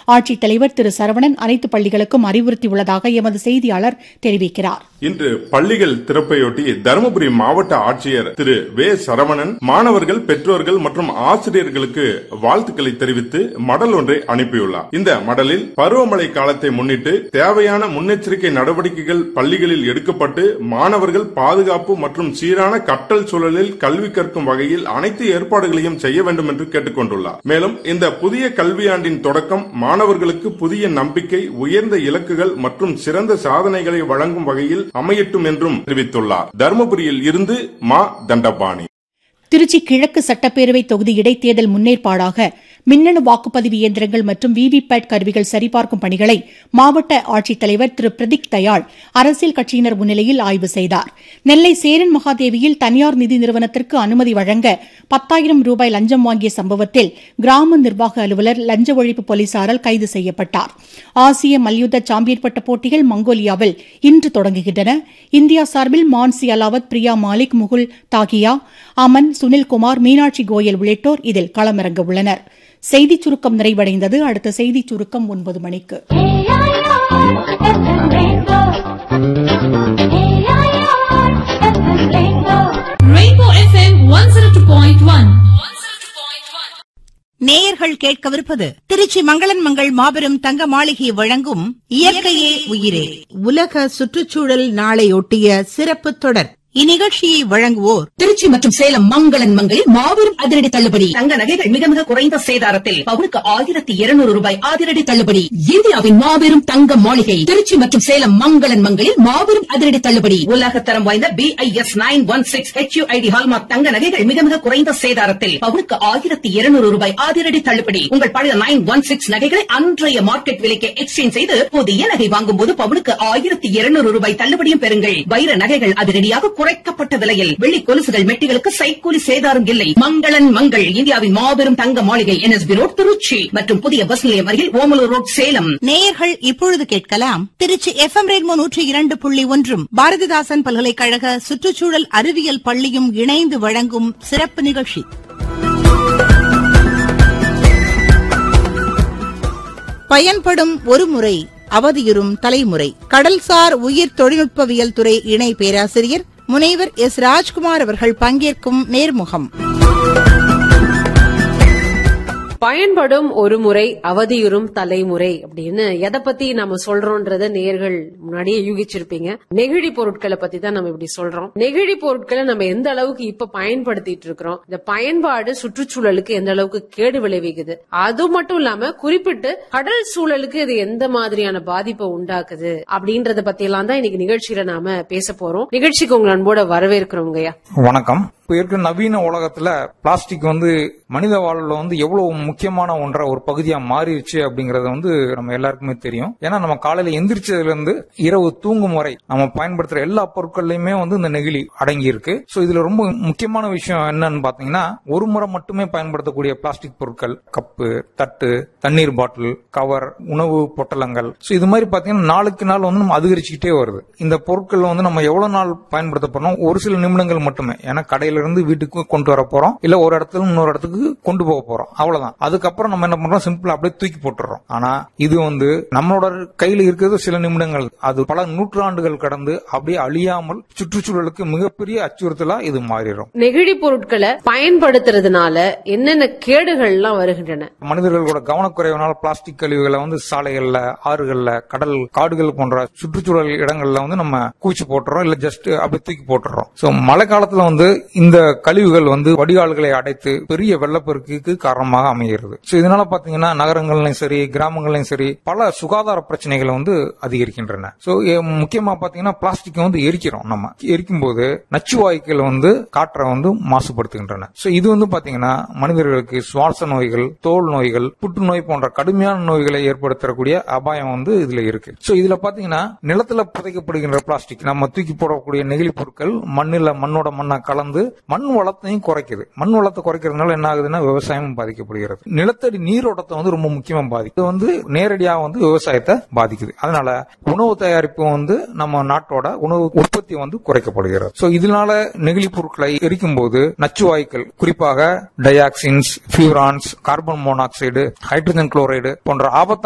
ஆட்சித்தலைவர் திரு சரவணன் அனைத்து பள்ளிகளுக்கும் அறிவுறுத்தியுள்ளதாக எமது செய்தியாளர் தெரிவிக்கிறார் இன்று பள்ளிகள் திறப்பையொட்டி தருமபுரி மாவட்ட ஆட்சியர் திரு வே சரவணன் மாணவர்கள் பெற்றோர்கள் மற்றும் ஆசிரியர்களுக்கு வாழ்த்துக்களை தெரிவித்து மடல் ஒன்றை அனுப்பியுள்ளார் இந்த மடலில் பருவமழை காலத்தை முன்னிட்டு தேவையான முன்னெச்சரிக்கை நடவடிக்கைகள் பள்ளிகளில் எடுக்கப்பட்டு மாணவர்கள் பாதுகாப்பு மற்றும் சீரான கற்றல் சூழலில் கல்வி கற்கும் வகையில் அனைத்து ஏற்பாடுகளையும் செய்ய வேண்டும் என்று கேட்டுக் கொண்டுள்ளார் மேலும் இந்த புதிய கல்வியாண்டின் தொடக்கம் மாணவர்களுக்கு புதிய நம்பிக்கை உயர்ந்த இலக்குகள் மற்றும் சிறந்த சாதனைகளை வழங்கும் வகையில் அமையட்டும் என்றும் தெரிவித்துள்ளார் தருமபுரியில் இருந்து மா தண்டபாணி திருச்சி கிழக்கு சட்டப்பேரவை தொகுதி இடைத்தேர்தல் முன்னேற்பாடாக மின்னணு வாக்குப்பதிவு இயந்திரங்கள் மற்றும் விவிபேட் கருவிகள் சரிபார்க்கும் பணிகளை மாவட்ட ஆட்சித்தலைவர் திரு பிரதீக் தயாள் அரசியல் கட்சியினர் முன்னிலையில் ஆய்வு செய்தார் நெல்லை சேரன் மகாதேவியில் தனியார் நிதி நிறுவனத்திற்கு அனுமதி வழங்க பத்தாயிரம் ரூபாய் லஞ்சம் வாங்கிய சம்பவத்தில் கிராம நிர்வாக அலுவலர் லஞ்ச ஒழிப்பு போலீசாரால் கைது செய்யப்பட்டார் ஆசிய மல்யுத்த சாம்பியன் பட்ட போட்டிகள் மங்கோலியாவில் இன்று தொடங்குகின்றன இந்தியா சார்பில் மான்சி அலாவத் பிரியா மாலிக் முகுல் தாகியா அமன் சுனில்குமார் மீனாட்சி கோயல் உள்ளிட்டோர் இதில் களமிறங்க உள்ளனர் செய்திச் சுருக்கம் நிறைவடைந்தது அடுத்த செய்திச் சுருக்கம் ஒன்பது மணிக்கு Rainbow FM 102.1. நேயர்கள் கேட்கவிருப்பது திருச்சி மங்களன் மங்கள் மாபெரும் தங்க மாளிகை வழங்கும் இயற்கையே உயிரே உலக சுற்றுச்சூழல் நாளையொட்டிய சிறப்பு தொடர் இந்நிகழ்ச்சியை வழங்குவோர் திருச்சி மற்றும் சேலம் மங்களன் மங்களில் மாபெரும் அதிரடி தள்ளுபடி தங்க நகைகள் மிக மிக குறைந்த சேதாரத்தில் பவுனுக்கு ஆயிரத்தி இருநூறு ரூபாய் அதிரடி தள்ளுபடி இந்தியாவின் மாபெரும் தங்க மாளிகை திருச்சி மற்றும் சேலம் மங்களன் மங்களில் மாபெரும் அதிரடி தள்ளுபடி உலகத்தரம் வாய்ந்த B I S nine one six H ID hallmark தங்க நகைகள் மிக மிக குறைந்த சேதாரத்தில் பவுனுக்கு ஆயிரத்தி இருநூறு ரூபாய் அதிரடி தள்ளுபடி உங்கள் பழைய நைன் ஒன் சிக்ஸ் நகைகளை அன்றைய மார்க்கெட் விலைக்கு எக்ஸ்சேஞ்ச் செய்து புதிய நகை வாங்கும் போது பவுனுக்கு ஆயிரத்தி இருநூறு ரூபாய் தள்ளுபடியும் பெறுங்கள் வைர நகைகள் அதிரடியாக குறைக்கப்பட்ட விலையில் வெள்ளி கொலுசுகள் மெட்டிகளுக்கு சைக்கூலி சேதாரம் இல்லை மங்களன் மங்கள் இந்தியாவின் மாபெரும் தங்க மாளிகை என்எஸ்பி ரோட் திருச்சி மற்றும் புதிய பஸ் நிலையம் அருகில் ஓமலூர் ரோட் சேலம் நேயர்கள் இப்பொழுது கேட்கலாம் திருச்சி எஃப் எம் ரேட்மோ நூற்றி இரண்டு புள்ளி ஒன்றும் பாரதிதாசன் பல்கலைக்கழக சுற்றுச்சூழல் அறிவியல் பள்ளியும் இணைந்து வழங்கும் சிறப்பு நிகழ்ச்சி பயன்படும் ஒரு முறை அவதியுறும் தலைமுறை கடல்சார் உயிர் தொழில்நுட்பவியல் துறை இணை பேராசிரியர் முனைவர் எஸ் ராஜ்குமார் அவர்கள் பங்கேற்கும் நேர்முகம் பயன்படும் ஒரு முறை அவதியுறும் தலைமுறை அப்படின்னு எதை பத்தி நம்ம சொல்றோம்ன்றத நேர்கள் முன்னாடியே யூகிச்சிருப்பீங்க நெகிழி பொருட்களை பத்தி தான் நம்ம இப்படி சொல்றோம் நெகிழி பொருட்களை நம்ம எந்த அளவுக்கு இப்ப பயன்படுத்திட்டு இருக்கிறோம் இந்த பயன்பாடு சுற்றுச்சூழலுக்கு எந்த அளவுக்கு கேடு விளைவிக்குது அது மட்டும் இல்லாம குறிப்பிட்டு கடல் சூழலுக்கு இது எந்த மாதிரியான பாதிப்பை உண்டாக்குது அப்படின்றத பத்தி எல்லாம் தான் இன்னைக்கு நிகழ்ச்சியில நாம பேச போறோம் நிகழ்ச்சிக்கு உங்க அன்போட வரவேற்கிறோங்கய்யா வணக்கம் இப்ப இருக்க நவீன உலகத்துல பிளாஸ்டிக் வந்து மனித வாழ்வுல வந்து எவ்வளவு முக்கியமான ஒன்ற ஒரு பகுதியா மாறிடுச்சு அப்படிங்கறது வந்து நம்ம எல்லாருக்குமே தெரியும் ஏன்னா நம்ம காலையில எந்திரிச்சதுல இருந்து இரவு தூங்கும் வரை நம்ம பயன்படுத்துற எல்லா பொருட்கள்லயுமே வந்து இந்த நெகிழி அடங்கி இருக்கு சோ இதுல ரொம்ப முக்கியமான விஷயம் என்னன்னு பாத்தீங்கன்னா ஒரு முறை மட்டுமே பயன்படுத்தக்கூடிய பிளாஸ்டிக் பொருட்கள் கப்பு தட்டு தண்ணீர் பாட்டில் கவர் உணவு பொட்டலங்கள் சோ இது மாதிரி பாத்தீங்கன்னா நாளுக்கு நாள் வந்து நம்ம அதிகரிச்சுக்கிட்டே வருது இந்த பொருட்கள் வந்து நம்ம எவ்வளவு நாள் பயன்படுத்த போறோம் ஒரு சில நிமிடங்கள் மட்டுமே ஏன்னா கடையில இருந்து வீட்டுக்கு கொண்டு வர போறோம் இல்ல ஒரு இடத்துல இன்னொரு இடத்துக்கு கொண்டு போக போறோம் அவ்வளவுதான் அதுக்கப்புறம் நம்ம என்ன பண்றோம் சிம்பிளா அப்படியே தூக்கி போட்டுறோம் ஆனா இது வந்து நம்மளோட கையில இருக்கிறது சில நிமிடங்கள் அது பல நூற்றாண்டுகள் கடந்து அப்படியே அழியாமல் சுற்றுச்சூழலுக்கு மிகப்பெரிய அச்சுறுத்தலா இது மாறிடும் நெகிழி பொருட்களை பயன்படுத்துறதுனால என்னென்ன கேடுகள் எல்லாம் வருகின்றன மனிதர்களோட கவனக்குறைவினால் பிளாஸ்டிக் கழிவுகளை வந்து சாலைகள்ல ஆறுகள்ல கடல் காடுகள் போன்ற சுற்றுச்சூழல் இடங்கள்ல வந்து நம்ம கூச்சி போட்டுறோம் இல்ல ஜஸ்ட் அப்படி தூக்கி போட்டுறோம் சோ மழை காலத்துல வந்து இந்த கழிவுகள் வந்து வடிகால்களை அடைத்து பெரிய வெள்ளப்பெருக்குக்கு காரணமாக அமைகிறது சோ இதனால பாத்தீங்கன்னா நகரங்கள்லயும் சரி கிராமங்கள்லயும் சரி பல சுகாதார பிரச்சனைகளை வந்து அதிகரிக்கின்றன சோ முக்கியமா பாத்தீங்கன்னா பிளாஸ்டிக் வந்து எரிக்கிறோம் நம்ம எரிக்கும் போது நச்சுவாயுக்கள் வந்து காற்றை வந்து மாசுபடுத்துகின்றன சோ இது வந்து பாத்தீங்கன்னா மனிதர்களுக்கு சுவாச நோய்கள் தோல் நோய்கள் புற்றுநோய் போன்ற கடுமையான நோய்களை ஏற்படுத்தக்கூடிய அபாயம் வந்து இதுல இருக்கு சோ இதுல பாத்தீங்கன்னா நிலத்துல புதைக்கப்படுகின்ற பிளாஸ்டிக் நம்ம தூக்கி போடக்கூடிய நெகிழி பொருட்கள் மண்ணில மண்ணோட மண்ணா கலந்து மண் வளத்தையும் குறைக்குது மண் வளத்தை குறைக்கிறதுனால என்ன ஆகுதுன்னா விவசாயமும் பாதிக்கப்படுகிறது நிலத்தடி நீரோட்டத்தை வந்து ரொம்ப முக்கியமா பாதிக்குது இது வந்து நேரடியாக வந்து விவசாயத்தை பாதிக்குது அதனால உணவு தயாரிப்பு வந்து நம்ம நாட்டோட உணவு உற்பத்தி வந்து குறைக்கப்படுகிறது சோ இதனால நெகிழி பொருட்களை எரிக்கும் போது நச்சுவாயுக்கள் குறிப்பாக dioxins furans carbon monoxide hydrogen chloride போன்ற ஆபத்தான